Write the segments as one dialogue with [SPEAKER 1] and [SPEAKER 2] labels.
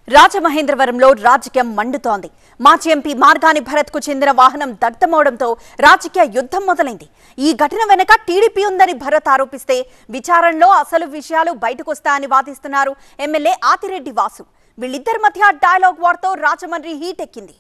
[SPEAKER 1] రాజమహేంద్రవరంలో రాజకీయం మండుతోంది మాజీ ఎంపీ మార్గాని భరత్ కు చెందిన వాహనం దగ్ధమవడంతో రాజకీయ యుద్ధం మొదలైంది ఈ ఘటన వెనక టీడీపీ ఉందని భరత్ ఆరోపిస్తే విచారణలో అసలు విషయాలు బయటకొస్తాయని వాదిస్తున్నారు ఎమ్మెల్యే ఆతిరెడ్డి వాసు వీళ్ళిద్దరి మధ్య డైలాగ్ వార్తో రాజమండ్రి హీట్ ఎక్కింది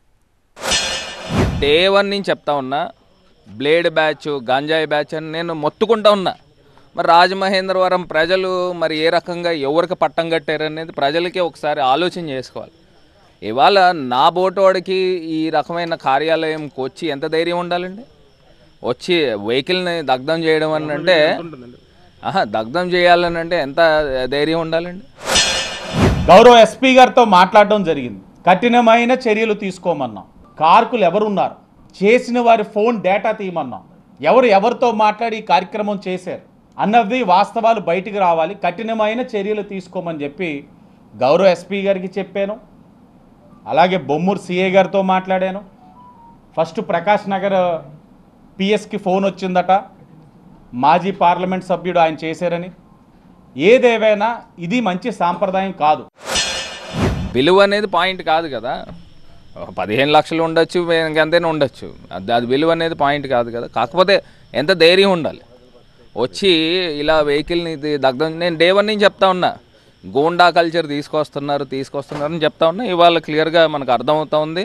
[SPEAKER 2] డే వన్ నుంచి చెప్తా ఉన్నా బ్లేడ్ బ్యాచ్ గంజాయి బ్యాచ్ అని నేను మొత్తుకుంటా ఉన్నా మరి రాజమహేంద్రవరం ప్రజలు మరి ఏ రకంగా ఎవరికి పట్టం కట్టారు అనేది ప్రజలకే ఒకసారి ఆలోచన చేసుకోవాలి ఇవాళ నా బోటోడికి ఈ రకమైన కార్యాలయంకి వచ్చి ఎంత ధైర్యం ఉండాలండి వచ్చి వెహికల్ని దగ్ధం చేయడం అని అంటే ఆహా దగ్ధం చేయాలని అంటే ఎంత ధైర్యం ఉండాలండి
[SPEAKER 3] గౌరవ ఎస్పీ గారితో మాట్లాడడం జరిగింది కఠినమైన చర్యలు తీసుకోమన్నాం కార్కులు ఎవరున్నారు చేసిన వారి ఫోన్ డేటా తీయమన్నాం ఎవరు ఎవరితో మాట్లాడి ఈ కార్యక్రమం చేశారు అన్నది వాస్తవాలు బయటికి రావాలి కఠినమైన చర్యలు తీసుకోమని చెప్పి గౌరవ ఎస్పీ గారికి చెప్పాను అలాగే బొమ్మూరు సిఏ గారితో మాట్లాడాను ఫస్ట్ ప్రకాష్ నగర్ పిఎస్కి ఫోన్ వచ్చిందట మాజీ పార్లమెంట్ సభ్యుడు ఆయన చేశారని ఏదేవైనా ఇది మంచి సాంప్రదాయం కాదు
[SPEAKER 2] విలువ అనేది పాయింట్ కాదు కదా ఒక పదిహేను లక్షలు ఉండొచ్చు ఇంకెంతైనా ఉండొచ్చు అది అది విలువ అనేది పాయింట్ కాదు కదా కాకపోతే ఎంత ధైర్యం ఉండాలి వచ్చి ఇలా వెహికల్ని ఇది దగ్ధం నేను డే వన్ నుంచి చెప్తా ఉన్నా గోండా కల్చర్ తీసుకొస్తున్నారు తీసుకొస్తున్నారు అని చెప్తా ఉన్నా ఇవాళ క్లియర్గా మనకు అర్థమవుతా ఉంది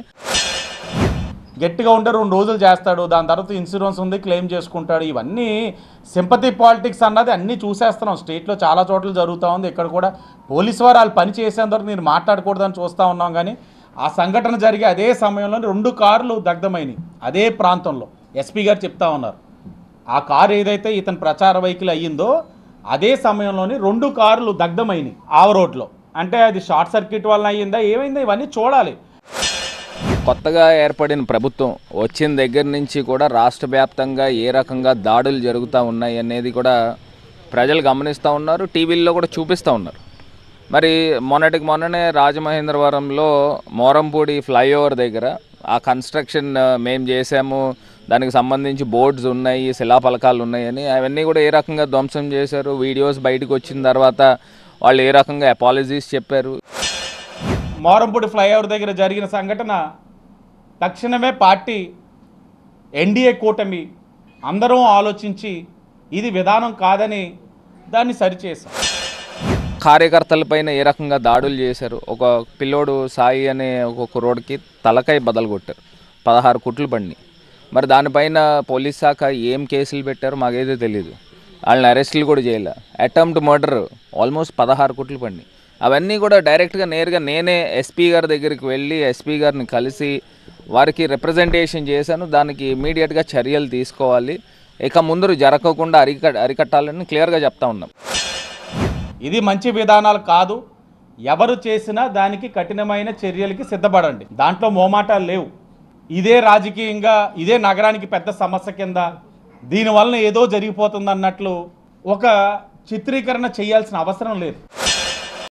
[SPEAKER 3] గట్టిగా ఉంటే రెండు రోజులు చేస్తాడు దాని తర్వాత ఇన్సూరెన్స్ ఉంది క్లెయిమ్ చేసుకుంటాడు ఇవన్నీ సింపతి పాలిటిక్స్ అన్నది అన్నీ చూసేస్తున్నాం స్టేట్లో చాలా చోట్ల జరుగుతూ ఉంది ఇక్కడ కూడా పోలీసు వారు వాళ్ళు పని చేసేంత వరకు నేను మాట్లాడకూడదని చూస్తూ ఉన్నాం కానీ ఆ సంఘటన జరిగే అదే సమయంలో రెండు కార్లు దగ్ధమైనవి అదే ప్రాంతంలో ఎస్పీ గారు చెప్తా ఉన్నారు ఆ కారు ఏదైతే ఇతని ప్రచార వెహికల్ అయ్యిందో అదే సమయంలోని రెండు కార్లు దగ్ధమైనవి ఆవ రోడ్లో అంటే అది షార్ట్ సర్క్యూట్ వలన అయ్యిందా ఏమైందా ఇవన్నీ చూడాలి
[SPEAKER 2] కొత్తగా ఏర్పడిన ప్రభుత్వం వచ్చిన దగ్గర నుంచి కూడా రాష్ట్ర వ్యాప్తంగా ఏ రకంగా దాడులు జరుగుతూ ఉన్నాయి అనేది కూడా ప్రజలు గమనిస్తూ ఉన్నారు టీవీల్లో కూడా చూపిస్తూ ఉన్నారు మరి మొన్నటికి మొన్ననే రాజమహేంద్రవరంలో మోరంపూడి ఫ్లైఓవర్ దగ్గర ఆ కన్స్ట్రక్షన్ మేము చేసాము దానికి సంబంధించి బోర్డ్స్ ఉన్నాయి శిలాఫలకాలు ఉన్నాయని అవన్నీ కూడా ఏ రకంగా ధ్వంసం చేశారు వీడియోస్ బయటకు వచ్చిన తర్వాత వాళ్ళు ఏ రకంగా అపాలజీస్ చెప్పారు
[SPEAKER 3] మోరంపూడి ఫ్లైఓవర్ దగ్గర జరిగిన సంఘటన తక్షణమే పార్టీ ఎన్డీఏ కూటమి అందరం ఆలోచించి ఇది విధానం కాదని దాన్ని సరిచేసాం
[SPEAKER 2] కార్యకర్తలపైన ఏ రకంగా దాడులు చేశారు ఒక పిల్లోడు సాయి అనే ఒక కుర్రోడికి తలకాయ బదలు కొట్టారు పదహారు కుట్లు పడినాయి మరి దానిపైన పోలీస్ శాఖ ఏం కేసులు పెట్టారో మాకైతే తెలియదు వాళ్ళని అరెస్టులు కూడా చేయలే అటెంప్ట్ మర్డర్ ఆల్మోస్ట్ పదహారు కుట్లు పడినాయి అవన్నీ కూడా డైరెక్ట్గా నేరుగా నేనే ఎస్పీ గారి దగ్గరికి వెళ్ళి ఎస్పీ గారిని కలిసి వారికి రిప్రజెంటేషన్ చేశాను దానికి ఇమీడియట్గా చర్యలు తీసుకోవాలి ఇక ముందు జరగకుండా అరిక అరికట్టాలని క్లియర్గా చెప్తా ఉన్నాం
[SPEAKER 3] ఇది మంచి విధానాలు కాదు ఎవరు చేసినా దానికి కఠినమైన చర్యలకి సిద్ధపడండి దాంట్లో మోమాటాలు లేవు ఇదే రాజకీయంగా ఇదే నగరానికి పెద్ద సమస్య కింద దీనివలన ఏదో జరిగిపోతుంది అన్నట్లు ఒక చిత్రీకరణ చేయాల్సిన అవసరం లేదు